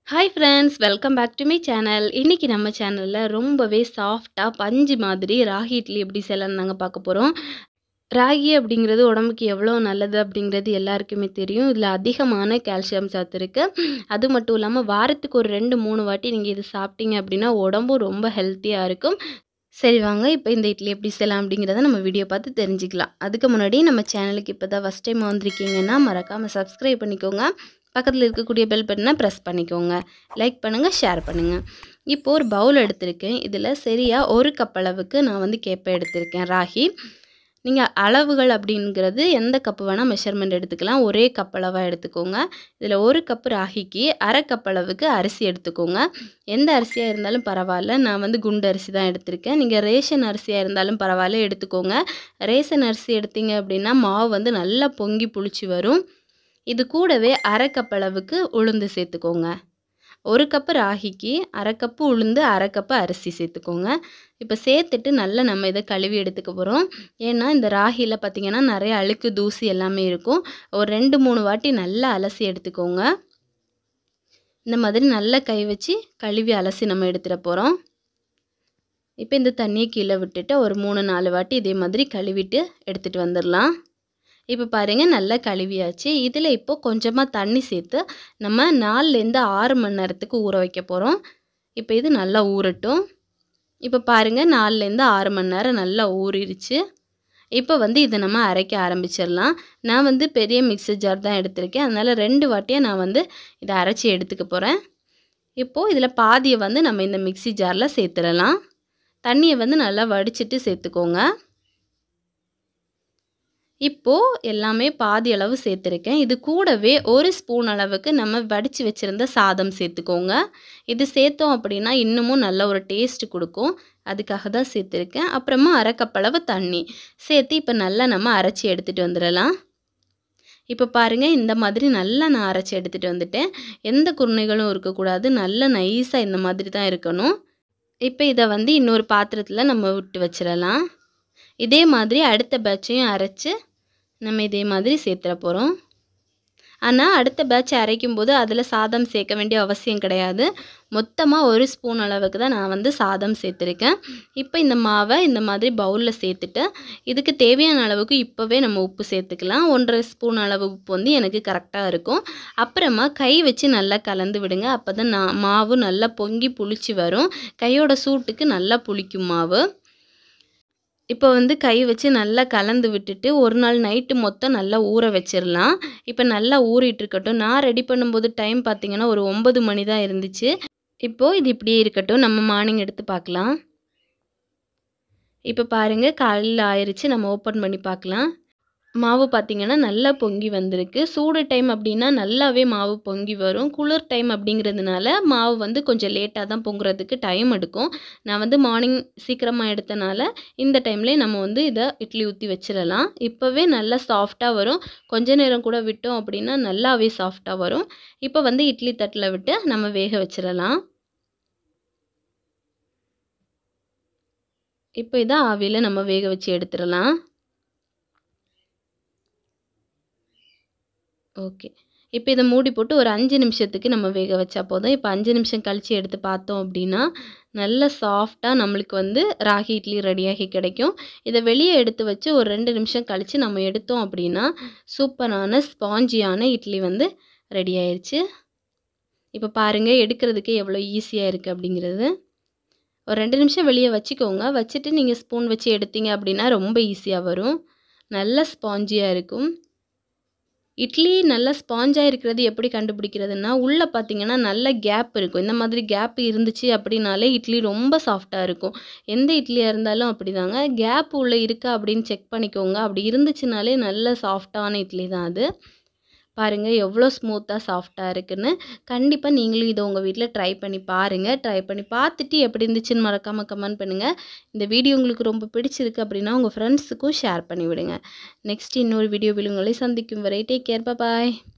hi friends welcome back to my channel இன்றைக்கி நம்ம சேனலில் ரொம்பவே சாஃப்டாக பஞ்சு மாதிரி ராகி இட்லி எப்படி செய்யலாம்னு நாங்கள் பார்க்க போகிறோம் ராகி அப்படிங்கிறது உடம்புக்கு எவ்வளோ நல்லது அப்படிங்கிறது எல்லாருக்குமே தெரியும் இதில் அதிகமான கால்சியம் சத்து இருக்குது அது மட்டும் இல்லாமல் வாரத்துக்கு ஒரு ரெண்டு மூணு வாட்டி நீங்கள் இது சாப்பிட்டீங்க அப்படின்னா உடம்பும் ரொம்ப ஹெல்த்தியாக இருக்கும் சரி வாங்க இப்போ இந்த இட்லி எப்படி செய்யலாம் அப்படிங்கிறத நம்ம வீடியோ பார்த்து தெரிஞ்சுக்கலாம் அதுக்கு முன்னாடி நம்ம சேனலுக்கு இப்போ தான் ஃபஸ்ட் டைம் வந்திருக்கீங்கன்னா மறக்காமல் சப்ஸ்கிரைப் பண்ணிக்கோங்க பக்கத்தில் இருக்கக்கூடிய பெல் பட்டனை ப்ரெஸ் பண்ணிக்கோங்க லைக் பண்ணுங்கள் ஷேர் பண்ணுங்கள் இப்போது ஒரு பவுல் எடுத்திருக்கேன் இதில் சரியாக ஒரு கப் அளவுக்கு நான் வந்து கேப்பை எடுத்திருக்கேன் ராகி நீங்கள் அளவுகள் அப்படிங்கிறது எந்த கப்பு வேணால் மெஷர்மெண்ட் எடுத்துக்கலாம் ஒரே கப் அளவாக எடுத்துக்கோங்க இதில் ஒரு கப் ராகிக்கு அரை கப் அளவுக்கு அரிசி எடுத்துக்கோங்க எந்த அரிசியாக இருந்தாலும் பரவாயில்ல நான் வந்து குண்டு அரிசி தான் எடுத்திருக்கேன் நீங்கள் ரேஷன் அரிசியாக இருந்தாலும் பரவாயில்ல எடுத்துக்கோங்க ரேஷன் அரிசி எடுத்தீங்க அப்படின்னா மாவு வந்து நல்லா பொங்கி புளிச்சு வரும் இது கூடவே அரை கப் அளவுக்கு உளுந்து சேர்த்துக்கோங்க ஒரு கப்பு ராகிக்கு அரை கப்பு உளுந்து அரை கப்பு அரிசி சேர்த்துக்கோங்க இப்போ சேர்த்துட்டு நல்லா நம்ம இதை கழுவி எடுத்துக்க போகிறோம் ஏன்னா இந்த ராகியில் பார்த்திங்கன்னா நிறைய அழுக்கு தூசி எல்லாமே இருக்கும் ஒரு ரெண்டு மூணு வாட்டி நல்லா அலசி எடுத்துக்கோங்க இந்த மாதிரி நல்லா கை வச்சு கழுவி அலசி நம்ம எடுத்துகிட போகிறோம் இப்போ இந்த தண்ணியை கீழே விட்டுட்டு ஒரு மூணு நாலு வாட்டி இதே மாதிரி கழுவிட்டு எடுத்துகிட்டு வந்துடலாம் இப்போ பாருங்கள் நல்லா கழுவியாச்சு இதில் இப்போது கொஞ்சமாக தண்ணி சேர்த்து நம்ம நாலுலேருந்து ஆறு மணி நேரத்துக்கு ஊற வைக்க போகிறோம் இப்போ இது நல்லா ஊறட்டும் இப்போ பாருங்கள் நாலுலேருந்து ஆறு மணி நேரம் நல்லா ஊறிடுச்சு இப்போ வந்து இதை நம்ம அரைக்க ஆரம்பிச்சிடலாம் நான் வந்து பெரிய மிக்சர் ஜார் தான் எடுத்திருக்கேன் அதனால் ரெண்டு வாட்டியாக நான் வந்து இதை அரைச்சி எடுத்துக்க போகிறேன் இப்போது இதில் பாதியை வந்து நம்ம இந்த மிக்சி ஜாரில் சேர்த்துடலாம் தண்ணியை வந்து நல்லா வடிச்சிட்டு சேர்த்துக்கோங்க இப்போது எல்லாமே பாதி அளவு சேர்த்துருக்கேன் இது கூடவே ஒரு ஸ்பூன் அளவுக்கு நம்ம வடித்து வச்சுருந்த சாதம் சேர்த்துக்கோங்க இது சேர்த்தோம் அப்படின்னா இன்னமும் நல்ல ஒரு டேஸ்ட் கொடுக்கும் அதுக்காக தான் சேர்த்துருக்கேன் அப்புறமா அரை கப் அளவு தண்ணி சேர்த்து இப்போ நல்லா நம்ம அரைச்சி எடுத்துகிட்டு வந்துடலாம் இப்போ பாருங்கள் இந்த மாதிரி நல்லா நான் அரைச்சி எடுத்துகிட்டு வந்துட்டேன் எந்த குருணைகளும் இருக்கக்கூடாது நல்லா நைஸாக இந்த மாதிரி தான் இருக்கணும் இப்போ இதை வந்து இன்னொரு பாத்திரத்தில் நம்ம விட்டு வச்சிடலாம் இதே மாதிரி அடுத்த பேட்சையும் அரைச்சி நம்ம இதே மாதிரி சேர்த்துட போகிறோம் ஆனால் அடுத்த பேட்ச் அரைக்கும் போது அதில் சாதம் சேர்க்க வேண்டிய அவசியம் கிடையாது மொத்தமாக ஒரு ஸ்பூன் அளவுக்கு தான் நான் வந்து சாதம் சேர்த்துருக்கேன் இப்போ இந்த மாவை இந்த மாதிரி பவுலில் சேர்த்துட்டு இதுக்கு தேவையான அளவுக்கு இப்போவே நம்ம உப்பு சேர்த்துக்கலாம் ஒன்றரை ஸ்பூன் அளவு உப்பு வந்து எனக்கு கரெக்டாக இருக்கும் அப்புறமா கை வச்சு நல்லா கலந்து விடுங்க அப்போ தான் நான் மாவு நல்லா பொங்கி புளிச்சு வரும் கையோட சூட்டுக்கு நல்லா புளிக்கும் மாவு இப்போ வந்து கை வச்சு நல்லா கலந்து விட்டுட்டு ஒரு நாள் நைட்டு மொத்தம் நல்லா ஊற வச்சிடலாம் இப்போ நல்லா ஊறிட்டு இருக்கட்டும் நான் ரெடி பண்ணும்போது டைம் பார்த்திங்கன்னா ஒரு ஒம்பது மணி தான் இருந்துச்சு இப்போது இது இப்படியே இருக்கட்டும் நம்ம மார்னிங் எடுத்து பார்க்கலாம் இப்போ பாருங்கள் காலையில் ஆயிடுச்சு நம்ம ஓப்பன் பண்ணி பார்க்கலாம் மாவு பார்த்திங்கன்னா நல்லா பொங்கி வந்திருக்கு சூடு டைம் அப்படின்னா நல்லாவே மாவு பொங்கி வரும் குளிர் டைம் அப்படிங்கிறதுனால மாவு வந்து கொஞ்சம் லேட்டாக தான் பொங்குறதுக்கு டைம் எடுக்கும் நான் வந்து மார்னிங் சீக்கிரமாக எடுத்தனால இந்த டைம்லேயே நம்ம வந்து இதை இட்லி ஊற்றி வச்சிடலாம் இப்போவே நல்லா சாஃப்டாக வரும் கொஞ்ச நேரம் கூட விட்டோம் அப்படின்னா நல்லாவே சாஃப்டாக வரும் இப்போ வந்து இட்லி தட்டில் விட்டு நம்ம வேக வச்சிடலாம் இப்போ இதை ஆவியில் நம்ம வேக வச்சு எடுத்துடலாம் ஓகே இப்போ இதை மூடி போட்டு ஒரு அஞ்சு நிமிஷத்துக்கு நம்ம வேக வச்சா போதும் இப்போ அஞ்சு நிமிஷம் கழித்து எடுத்து பார்த்தோம் அப்படின்னா நல்ல சாஃப்டாக நம்மளுக்கு வந்து ராகி இட்லி ரெடியாகி கிடைக்கும் இதை வெளியே எடுத்து வச்சு ஒரு ரெண்டு நிமிஷம் கழித்து நம்ம எடுத்தோம் அப்படின்னா சூப்பரான ஸ்பாஞ்சியான இட்லி வந்து ரெடி ஆயிடுச்சு இப்போ பாருங்கள் எடுக்கிறதுக்கு எவ்வளோ ஈஸியாக இருக்குது அப்படிங்கிறது ஒரு ரெண்டு நிமிஷம் வெளியே வச்சுக்கோங்க வச்சுட்டு நீங்கள் ஸ்பூன் வச்சு எடுத்தீங்க அப்படின்னா ரொம்ப ஈஸியாக வரும் நல்ல ஸ்பாஞ்சியாக இருக்கும் இட்லி நல்லா ஸ்பாஞ்சாக இருக்கிறது எப்படி கண்டுபிடிக்கிறதுனா உள்ளே பார்த்தீங்கன்னா நல்ல கேப் இருக்கும் இந்த மாதிரி கேப் இருந்துச்சு அப்படின்னாலே இட்லி ரொம்ப சாஃப்டாக இருக்கும் எந்த இட்லியாக இருந்தாலும் அப்படி தாங்க கேப் உள்ளே இருக்கா அப்படின்னு செக் பண்ணிக்கோங்க அப்படி இருந்துச்சுனாலே நல்ல சாஃப்டான இட்லி தான் அது பாருங்கள் எவ்வளோ ஸ்மூத்தாக சாஃப்டாக இருக்குன்னு கண்டிப்பாக நீங்களும் இதை உங்கள் வீட்டில் ட்ரை பண்ணி பாருங்கள் ட்ரை பண்ணி பார்த்துட்டு எப்படி இருந்துச்சுன்னு மறக்காமல் கமெண்ட் பண்ணுங்கள் இந்த வீடியோ உங்களுக்கு ரொம்ப பிடிச்சிருக்கு அப்படின்னா உங்கள் ஃப்ரெண்ட்ஸுக்கும் ஷேர் பண்ணி விடுங்க நெக்ஸ்ட் இன்னொரு வீடியோவில் உங்களை சந்திக்கும் வரை டேக் கேர் பாய்